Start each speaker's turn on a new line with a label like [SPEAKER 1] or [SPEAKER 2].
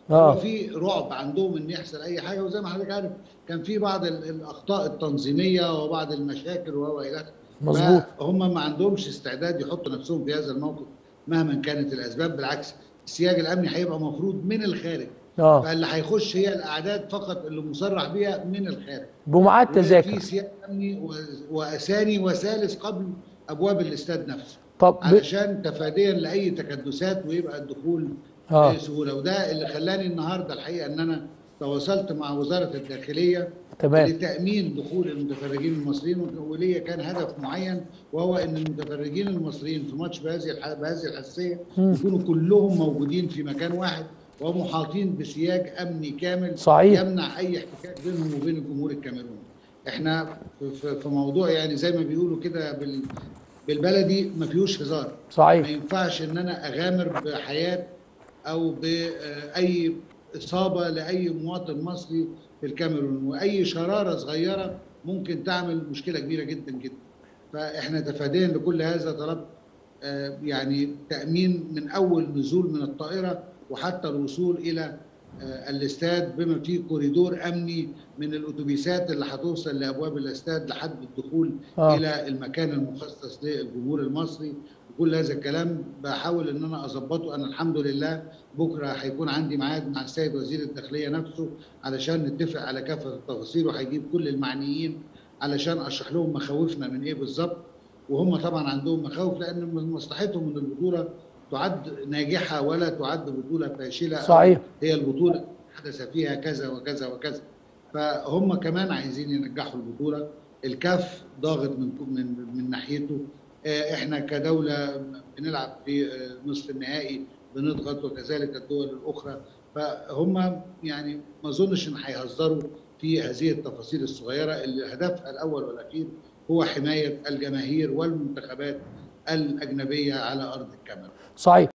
[SPEAKER 1] آه.
[SPEAKER 2] هو في رعب عندهم ان يحصل اي حاجه وزي ما حضرتك عارف كان في بعض ال- الاخطاء التنظيميه وبعض المشاكل وهو الى اخره
[SPEAKER 1] مظبوط.
[SPEAKER 2] هم ما عندهمش استعداد يحطوا نفسهم في هذا الموقف مهما كانت الاسباب بالعكس السياج الامني هيبقى مفروض من الخارج
[SPEAKER 1] اه
[SPEAKER 2] فاللي هيخش هي الاعداد فقط اللي مصرح بيها من الخارج
[SPEAKER 1] بمعاد
[SPEAKER 2] في
[SPEAKER 1] تذاكر
[SPEAKER 2] سياج امني و- وثاني وثالث قبل ابواب الاستاد نفسه
[SPEAKER 1] طب ب...
[SPEAKER 2] علشان تفاديا لاي تكدسات ويبقى الدخول
[SPEAKER 1] آه.
[SPEAKER 2] بسهوله وده اللي خلاني النهارده الحقيقه ان انا تواصلت مع وزاره الداخليه
[SPEAKER 1] تمام
[SPEAKER 2] لتامين دخول المتفرجين المصريين وليا كان هدف معين وهو ان المتفرجين المصريين في ماتش بهذه الح- بهذه الحساسيه
[SPEAKER 1] مم.
[SPEAKER 2] يكونوا كلهم موجودين في مكان واحد ومحاطين بسياج امني كامل
[SPEAKER 1] صحيح.
[SPEAKER 2] يمنع اي احتكاك بينهم وبين الجمهور الكاميروني. احنا في- في في موضوع يعني زي ما بيقولوا كده بال بالبلدي ما فيهوش هزار. ما
[SPEAKER 1] صحيح
[SPEAKER 2] ينفعش ان انا اغامر بحياه او باي اصابه لاي مواطن مصري في الكاميرون واي شراره صغيره ممكن تعمل مشكله كبيره جدا جدا فاحنا تفاديا لكل هذا طلبت آه، يعني تامين من اول نزول من الطائره وحتى الوصول الى آه، الاستاد بما فيه كوريدور امني من الاتوبيسات اللي هتوصل لابواب الاستاد لحد الدخول
[SPEAKER 1] آه.
[SPEAKER 2] الى المكان المخصص للجمهور المصري وكل هذا الكلام بحاول ان انا اظبطه انا الحمد لله بكره هيكون عندي ميعاد مع السيد وزير الداخليه نفسه علشان نتفق على كافه التفاصيل وهيجيب كل المعنيين علشان اشرح لهم مخاوفنا من ايه بالظبط وهم طبعا عندهم مخاوف لان من مصلحتهم ان البطوله تعد ناجحه ولا تعد بطوله فاشله أو
[SPEAKER 1] صحيح.
[SPEAKER 2] هي البطوله حدث فيها كذا وكذا وكذا فهم كمان عايزين ينجحوا البطوله الكاف ضاغط من من من ناحيته آه، احنا كدوله بنلعب في آه، نصف النهائي بنضغط وكذلك الدول الاخرى فهم يعني ما اظنش ان هيهزروا في هذه التفاصيل الصغيره اللي هدفها الاول والاخير هو حمايه الجماهير والمنتخبات الاجنبيه على ارض الكاميرون
[SPEAKER 1] صحيح